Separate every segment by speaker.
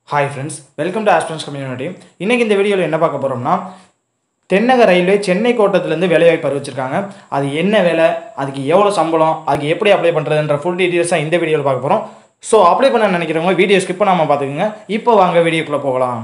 Speaker 1: hi friends welcome to aspirants community இன்றைக்கி இந்த வீடியோவில் என்ன பார்க்க போகிறோம்னா தென்னக ரயில்வே சென்னை கோட்டத்துலேருந்து வேலைவாய்ப்பு அறிவிச்சிருக்காங்க அது என்ன வேலை அதுக்கு எவ்வளோ சம்பளம் அதுக்கு எப்படி அப்ளை பண்ணுறதுன்ற ஃபுல் டீட்டெயில்ஸாக இந்த வீடியோவில் பார்க்க போகிறோம் ஸோ அப்ளை பண்ண நினைக்கிறவங்க வீடியோ ஸ்கிப் பண்ணாமல் பார்த்துக்குங்க இப்போ வாங்க வீடியோக்குள்ளே போகலாம்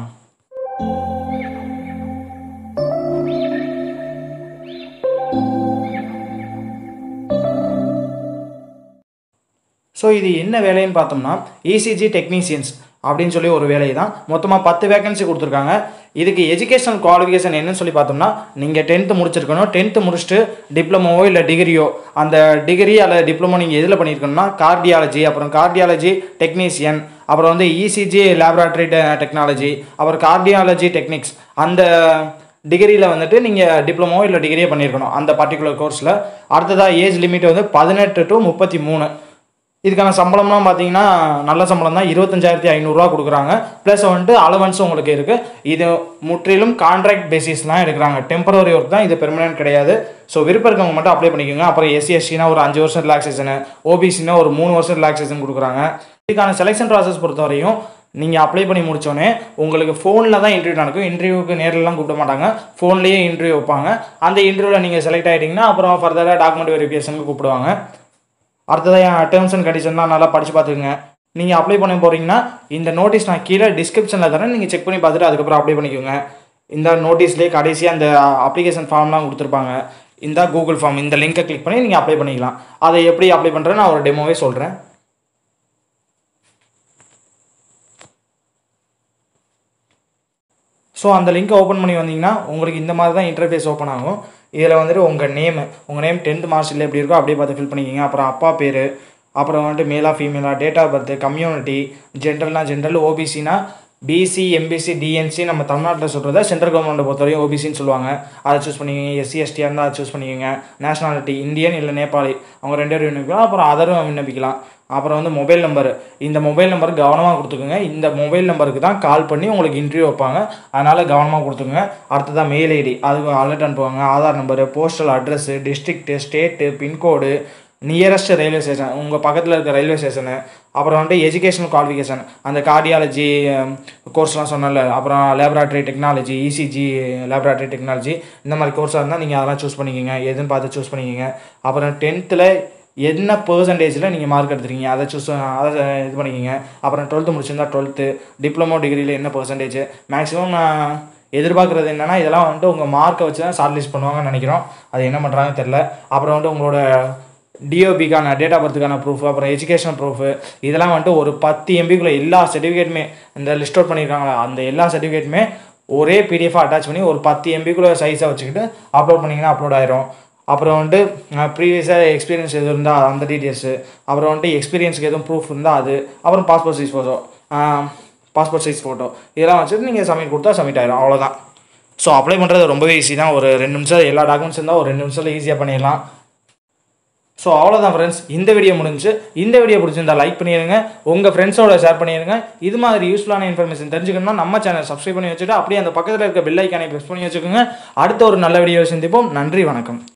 Speaker 1: ஸோ இது என்ன வேலைன்னு பார்த்தோம்னா இசிஜி டெக்னீஷியன்ஸ் அப்படின்னு சொல்லி ஒரு வேலை தான் மொத்தமாக பத்து வேகன்சி கொடுத்துருக்காங்க இதுக்கு எஜுகேஷனல் குவாலிஃபிகேஷன் என்னன்னு சொல்லி பார்த்தோம்னா நீங்கள் டென்த்து முடிச்சிருக்கணும் டென்த்து முடிச்சுட்டு டிப்ளமோவோ இல்லை டிகிரியோ அந்த டிகிரி அல்லது டிப்ளமோ நீங்கள் எதில் பண்ணியிருக்கணும்னா கார்டியாலஜி அப்புறம் கார்டியாலஜி டெக்னீஷியன் அப்புறம் வந்து இசிஜி லேபரேட்டரி டெக்னாலஜி அப்புறம் கார்டியாலஜி டெக்னிக்ஸ் அந்த டிகிரியில் வந்துட்டு நீங்கள் டிப்ளமோ இல்லை டிகிரியே பண்ணியிருக்கணும் அந்த பர்டிகுலர் கோர்ஸில் அடுத்ததாக ஏஜ் லிமிட் வந்து பதினெட்டு டு முப்பத்தி மூணு இதுக்கான சம்பளம்லாம் பார்த்தீங்கன்னா நல்ல சம்பளம் தான் இருபத்தஞ்சாயிரத்தி ஐநூறுரூவா கொடுக்குறாங்க ப்ளஸ் வந்துட்டு அலவன்ஸும் உங்களுக்கு இருக்குது இது முற்றிலும் கான்ட்ராக்ட் பேசிஸ்லாம் எடுக்கிறாங்க டெம்பரரி ஒர்க் தான் இது பெர்மனன்ட் கிடையாது ஸோ விருப்பம் இருக்கவங்க மட்டும் அப்ளை பண்ணிக்கோங்க அப்புறம் எஸ்சி எஸ்சினா ஒரு அஞ்சு வருஷம் ரிலாக்ஸேஷனு ஓபிசினா ஒரு மூணு வருஷம் ரிலாக்ஸேஷன் கொடுக்குறாங்க இதுக்கான செலெக்ஷன் ப்ராசஸ் பொறுத்த வரையும் நீங்கள் அப்ளை பண்ணி முடித்தோடனே உங்களுக்கு ஃபோனில் தான் இன்டர்வியூ நடக்கும் இன்டர்வியூக்கு நேரிலலாம் கூப்பிட மாட்டாங்க ஃபோன்லேயே இன்டர்வியூ வைப்பாங்க அந்த இன்டர்வியூவில் நீங்கள் செலக்ட் ஆகிட்டிங்கன்னா அப்புறம் ஃபர்தராக டாக்குமெண்ட் வெரிஃபிகேஷனுக்கு கூப்பிடுவாங்க அடுத்ததாக டேர்ம்ஸ் அண்ட் கண்டிஷன்லாம் நல்லா படித்து பார்த்துக்குங்க நீங்கள் அப்ளை பண்ண போகிறீங்கன்னா இந்த நோட்டீஸ் நான் கீழே டிஸ்கிரிப்ஷனில் தரேன் நீங்கள் செக் பண்ணி பார்த்துட்டு அதுக்கப்புறம் அப்ளை பண்ணிக்கோங்க இந்த நோட்டீஸ்லேயே கடைசியாக அந்த அப்ளிகேஷன் ஃபார்ம்லாம் கொடுத்துருப்பாங்க இந்த கூகுள் ஃபார்ம் இந்த லிங்கை கிளிக் பண்ணி நீங்கள் அப்ளை பண்ணிக்கலாம் அதை எப்படி அப்ளை பண்ணுறேன்னு நான் ஒரு டெமோவே சொல்கிறேன் ஸோ அந்த லிங்க்கை ஓப்பன் பண்ணி வந்தீங்கன்னா உங்களுக்கு இந்த மாதிரி தான் இன்டர்ஃபேஸ் ஓப்பன் ஆகும் இதில் வந்துட்டு உங்கள் நேமு உங்கள் நேம் டென்த் மார்க்ஸில் எப்படி இருக்கோ அப்படியே பார்த்து ஃபில் பண்ணிக்கிங்க அப்புறம் அப்பா பேர் அப்புறம் வந்துட்டு மேலா ஃபீமேலா டேட் ஆஃப் பர்த் கம்யூனிட்டி ஜென்ரல்னா ஜென்ரல் ஓபிசினா பிசி எம்பிசி டிஎன்சி நம்ம தமிழ்நாட்டில் சொல்கிறத சென்ட்ரல் கவர்மெண்ட்டை பொறுத்தவரையும் ஓபிசின்னு சொல்லுவாங்க அதை சூஸ் பண்ணிக்கோங்க எஸ்சி எஸ்டியாக இருந்தால் அதை சூஸ் பண்ணிக்கோங்க நேஷனாலிட்டி இந்தியன் இல்லை நேபாளி அவங்க ரெண்டு பேரும் விண்ணப்பிக்கலாம் அப்புறம் அதரும் விண்ணப்பிக்கலாம் அப்புறம் வந்து மொபைல் நம்பர் இந்த மொபைல் நம்பர் கவனமாக கொடுத்துக்கோங்க இந்த மொபைல் நம்பருக்கு தான் கால் பண்ணி உங்களுக்கு இன்டர்வியூ வைப்பாங்க அதனால் கவனமாக கொடுத்துக்கோங்க அடுத்ததான் மெயில் ஐடி அதுக்கு அலர்ட் அனுப்புவாங்க Aadhaar number postal address district state pincode nearest railway station உங்கள் பக்கத்தில் இருக்க ரயில்வே ஸ்டேஷனு அப்புறம் வந்துட்டு எஜுகேஷனல் குவாலிஃபிகேஷன் அந்த கார்டியாலஜி கோர்ஸ்லாம் சொன்னல அப்புறம் laboratory technology ECG laboratory technology இந்த மாதிரி கோர்ஸாக இருந்தால் நீங்கள் அதெல்லாம் சூஸ் பண்ணிக்கோங்க எதுன்னு பார்த்து சூஸ் பண்ணிக்கோங்க அப்புறம் டென்த்தில் என்ன பர்சன்டேஜில் நீங்கள் மார்க் எடுத்துருக்கீங்க அதை சூஸ் அதை இது பண்ணிக்கோங்க அப்புறம் டுவெல்த்து முடிச்சிருந்தா டுவெல்த்து டிப்ளமோ டிகிரியில் என்ன பர்சன்டேஜ் மேக்ஸிமம் நான் எதிர்பார்க்குறது என்னென்னா இதெல்லாம் வந்துட்டு உங்கள் மார்க்கை வச்சு தான் ஷார்ட் லிஸ்ட் பண்ணுவாங்கன்னு நினைக்கிறோம் அது என்ன பண்ணுறாங்கன்னு தெரில அப்புறம் வந்துட்டு உங்களோட டிஓபிக்கான டேட் ஆஃப் பர்த்துக்கான ப்ரூஃப் அப்புறம் எஜுகேஷன் ப்ரூஃப் இதெல்லாம் வந்துட்டு ஒரு பத்து எம்பிக்குள்ளே எல்லா சர்டிஃபிகேட்டுமே இந்த லிஸ்ட் அவுட் பண்ணியிருக்காங்களா அந்த எல்லா சர்டிஃபிகேட்டுமே ஒரே பிடிஎஃபாக அட்டாச் பண்ணி ஒரு பத்து எம்பிக்குள்ளே சைஸாக வச்சுக்கிட்டு அப்லோட் பண்ணிங்கன்னா அப்லோட் ஆயிரும் அப்புறம் வந்துட்டு ப்ரீவியஸாக எக்ஸ்பீரியன்ஸ் எதுவும் இருந்தால் அந்த டீட்டெயில்ஸு அப்புறம் வந்துட்டு எக்ஸ்பீரியன்ஸுக்கு எதுவும் ப்ரூஃப் இருந்தால் அது அப்புறம் passport size photo passport size photo இதெல்லாம் வச்சுட்டு நீங்கள் சப்மிட் கொடுத்தா சப்மிட் ஆயிரும் அவ்வளோதான் ஸோ அப்ளை பண்ணுறது ரொம்பவே ஈஸி தான் ஒரு ரெண்டு நிமிஷம் எல்லா டாக்குமெண்ட்ஸ் இருந்தால் ஒரு ரெண்டு நிமிஷத்தில் ஈஸியாக பண்ணிடலாம் ஸோ அவ்வளோதான் ஃப்ரெண்ட்ஸ் இந்த வீடியோ முடிஞ்சு இந்த வீடியோ பிடிச்சிருந்தா லைக் பண்ணிடுங்க உங்கள் ஃப்ரெண்ட்ஸோட ஷேர் பண்ணிடுங்க இது மாதிரி யூஸ்ஃபுல்லான இன்ஃபர்மேஷன் தெரிஞ்சுக்கணும்னா நம்ம சேனல் சப்ஸ்கிரைப் பண்ணி வச்சுட்டு அப்படியே அந்த பக்கத்தில் இருக்க பெல் ஐக்கானை ப்ரெஸ் பண்ணி வச்சுக்கோங்க அடுத்த ஒரு நல்ல வீடியோ சந்திப்போம் நன்றி வணக்கம்